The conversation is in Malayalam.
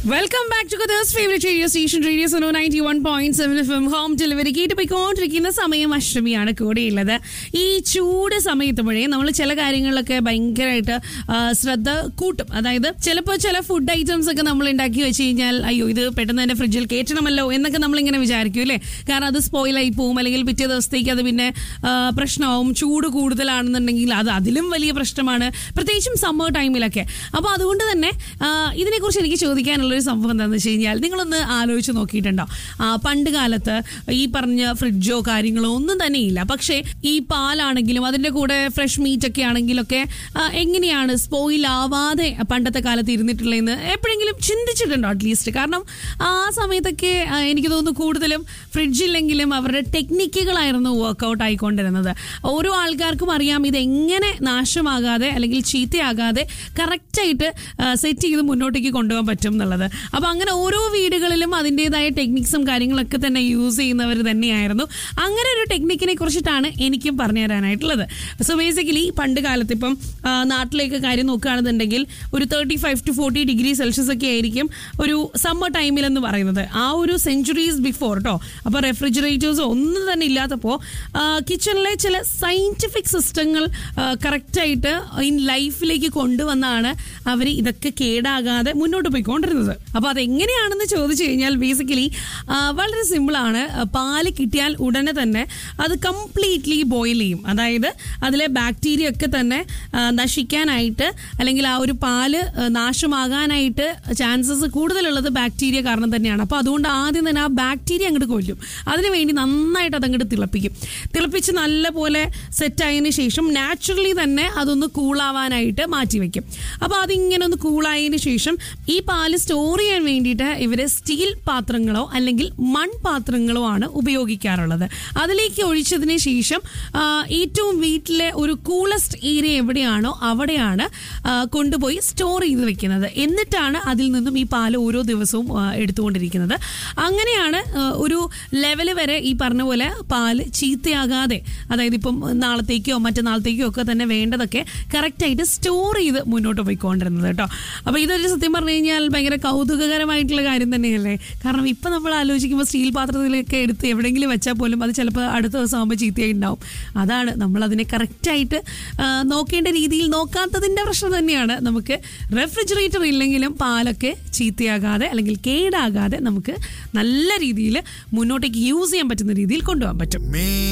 welcome back to Qatar's favourite radio station radio Suno ninety one point seven F M home delivery കേട്ട് പോയിക്കൊണ്ടിരിക്കുന്ന സമയം അഷ്ടമിയാണ് കൂടെയുള്ളത് ഈ ചൂട് സമയത്തുമ്പോഴേ നമ്മൾ ചില കാര്യങ്ങളിലൊക്കെ ഭയങ്കരമായിട്ട് ആ, ശ്രദ്ധ കൂട്ടും അതായത് ചിലപ്പോൾ ചില ഫുഡ് ഐറ്റംസ് ഒക്കെ നമ്മൾ ഉണ്ടാക്കി വെച്ച് കഴിഞ്ഞാൽ അയ്യോ ഇത് പെട്ടെന്ന് തന്നെ ഫ്രിഡ്ജിൽ കയറ്റണമല്ലോ എന്നൊക്കെ നമ്മൾ ഇങ്ങനെ വിചാരിക്കും അല്ലേ കാരണം അത് സ്പോയിലായി പോവും അല്ലെങ്കിൽ പിറ്റേ ദിവസത്തേക്ക് അത് പിന്നെ ആ, പ്രശ്നമാവും ചൂട് കൂടുതലാണെന്നുണ്ടെങ്കിൽ അത് അതിലും വലിയ പ്രശ്നമാണ് പ്രത്യേകിച്ചും സമ്മർ ടൈമിലൊക്കെ അപ്പോൾ അതുകൊണ്ട് തന്നെ ആ, ഇതിനെക്കുറിച്ച് എനിക്ക് ചോദിക്കാനുള്ളൊരു സംഭവം എന്താണെന്ന് വെച്ച് കഴിഞ്ഞാൽ നിങ്ങളൊന്ന് ആലോചിച്ച് നോക്കിയിട്ടുണ്ടോ ആ, പണ്ട് കാലത്ത് ഈ പറഞ്ഞ ഫ്രിഡ്ജോ കാര്യങ്ങളോ ഒന്നും തന്നെ ഇല്ല പക്ഷേ ഈ പാലാണെങ്കിലും അതിൻ്റെ കൂടെ ഫ്രഷ് മീറ്റ് ഒക്കെ ആണെങ്കിലൊക്കെ ആ, എങ്ങനെയാണ് സ്പോയിൽ ആവാതെ പണ്ടത്തെ കാലത്ത് ഇരുന്നിട്ടുള്ളതെന്ന് എപ്പോഴെങ്കിലും ചിന്തിച്ചിട്ടുണ്ടോ അറ്റ്ലീസ്റ്റ് കാരണം ആ സമയത്തൊക്കെ ആ, എനിക്ക് തോന്നുന്നു കൂടുതലും ഫ്രിഡ്ജില്ലെങ്കിലും അവരുടെ ടെക്നിക്കുകളായിരുന്നു വർക്കൗട്ട് ആയിക്കൊണ്ടിരുന്നത് ഓരോ ആൾക്കാർക്കും അറിയാം ഇത് എങ്ങനെ നാശമാകാതെ അല്ലെങ്കിൽ ചീത്തയാകാതെ കറക്റ്റായിട്ട് സെറ്റ് ചെയ്ത് മുന്നോട്ടേക്ക് കൊണ്ടുപോകാൻ പറ്റും എന്നുള്ളത് അപ്പോൾ അങ്ങനെ ഓരോ വീടുകളിലും അതിൻ്റെതായ ടെക്നിക്സും കാര്യങ്ങളൊക്കെ തന്നെ യൂസ് ചെയ്യുന്നവർ തന്നെയായിരുന്നു അങ്ങനെ ഒരു ടെക്നിക്കിനെ കുറിച്ചിട്ടാണ് എനിക്കും പറഞ്ഞു തരാനായിട്ടുള്ളത് സോ ബേസിക്കലി പണ്ട് കാലത്ത് ഇപ്പം ആ, നാട്ടിലേക്ക് കാര്യം നോക്കുകയാണെന്നുണ്ടെങ്കിൽ ഒരു thirty five to forty degree Celsius ഒക്കെ ആയിരിക്കും ഒരു സമ്മർ ടൈമിൽ എന്ന് പറയുന്നത് ആ ഒരു സെഞ്ചുറീസ് ബിഫോർ കേട്ടോ അപ്പോൾ റെഫ്രിജറേറ്റേഴ്സ് ഒന്നും തന്നെ ഇല്ലാത്തപ്പോൾ കിച്ചണിലെ ചില സയൻറ്റിഫിക് സിസ്റ്റങ്ങൾ കറക്റ്റായിട്ട് ഇൻ ലൈഫിലേക്ക് കൊണ്ടുവന്നാണ് അവർ ഇതൊക്കെ കേടാകാതെ മുന്നോട്ട് പോയിക്കൊണ്ടിരുന്നത് അപ്പോൾ അതെങ്ങനെയാണെന്ന് ചോദിച്ചു കഴിഞ്ഞാൽ ബേസിക്കലി വളരെ സിമ്പിളാണ് പാല് കിട്ടിയാൽ ഉടനെ തന്നെ അത് കംപ്ലീറ്റ്ലി ബോയിൽ ചെയ്യും അതായത് അതിലെ ബാക്ടീരിയ ഒക്കെ തന്നെ ആ, നശിക്കാനായിട്ട് അല്ലെങ്കിൽ ആ ഒരു പാല് ആ, നാശമാകാനായിട്ട് ചാൻസസ് കൂടുതലുള്ളത് ബാക്ടീരിയ കാരണം തന്നെയാണ് അപ്പോൾ അതുകൊണ്ട് ആദ്യം തന്നെ ആ ബാക്ടീരിയ അങ്ങോട്ട് കൊല്ലും അതിനുവേണ്ടി നന്നായിട്ട് അതങ്ങോട്ട് തിളപ്പിക്കും തിളപ്പിച്ച് നല്ലപോലെ സെറ്റായതിനു ശേഷം നാച്ചുറലി തന്നെ അതൊന്ന് കൂളാവാനായിട്ട് മാറ്റി വെക്കും അപ്പോൾ അതിങ്ങനെ ഒന്ന് കൂളായതിനു ശേഷം ഈ പാല് സ്റ്റോർ ചെയ്യാൻ വേണ്ടിയിട്ട് ഇവർ സ്റ്റീൽ പാത്രങ്ങളോ അല്ലെങ്കിൽ മൺപാത്രങ്ങളോ ആണ് ഉപയോഗിക്കാറുള്ളത് അതിലേക്ക് ഒഴിച്ചതിന് ശേഷം ആ, ഏറ്റവും വീട്ടിലെ ഒരു കൂളസ്റ്റ് ഏരിയ എവിടെയാണോ അവിടെയാണ് ആ, കൊണ്ടുപോയി സ്റ്റോർ ചെയ്ത് വെക്കുന്നത് എന്നിട്ടാണ് അതിൽ നിന്നും ഈ പാല് ഓരോ ദിവസവും ആ, എടുത്തുകൊണ്ടിരിക്കുന്നത് അങ്ങനെയാണ് ആ, ഒരു ലെവല് വരെ ഈ പറഞ്ഞ പോലെ പാല് ചീത്തയാകാതെ അതായത് ഇപ്പം നാളത്തേക്കോ മറ്റന്നാളത്തേക്കോ ഒക്കെ തന്നെ വേണ്ടതൊക്കെ കറക്റ്റായിട്ട് സ്റ്റോർ ചെയ്ത് മുന്നോട്ട് പോയിക്കൊണ്ടിരുന്നത് കേട്ടോ അപ്പോൾ ഇതൊരു സത്യം പറഞ്ഞു കഴിഞ്ഞാൽ ഭയങ്കര കൗതുകകരമായിട്ടുള്ള കാര്യം തന്നെയല്ലേ കാരണം ഇപ്പം നമ്മൾ ആലോചിക്കുമ്പോൾ സ്റ്റീൽ പാത്രത്തിലൊക്കെ എടുത്ത് എവിടെയെങ്കിലും വെച്ചാൽ പോലും അത് ചിലപ്പോൾ അടുത്ത ദിവസം ആകുമ്പോൾ ചീത്തയായി ഉണ്ടാവും അതാണ് നമ്മൾ അതിനെ കറക്റ്റായിട്ട് നോക്കേണ്ട രീതിയിൽ നോക്കാത്തതിൻ്റെ പ്രശ്നം തന്നെയാണ് നമുക്ക് റെഫ്രിജറേറ്റർ ഇല്ലെങ്കിലും പാലൊക്കെ ചീത്തയാകാതെ അല്ലെങ്കിൽ കേടാകാതെ നമുക്ക് നല്ല രീതിയിൽ മുന്നോട്ടേക്ക് യൂസ് ചെയ്യാൻ പറ്റുന്ന രീതിയിൽ കൊണ്ടുപോകാൻ പറ്റും Me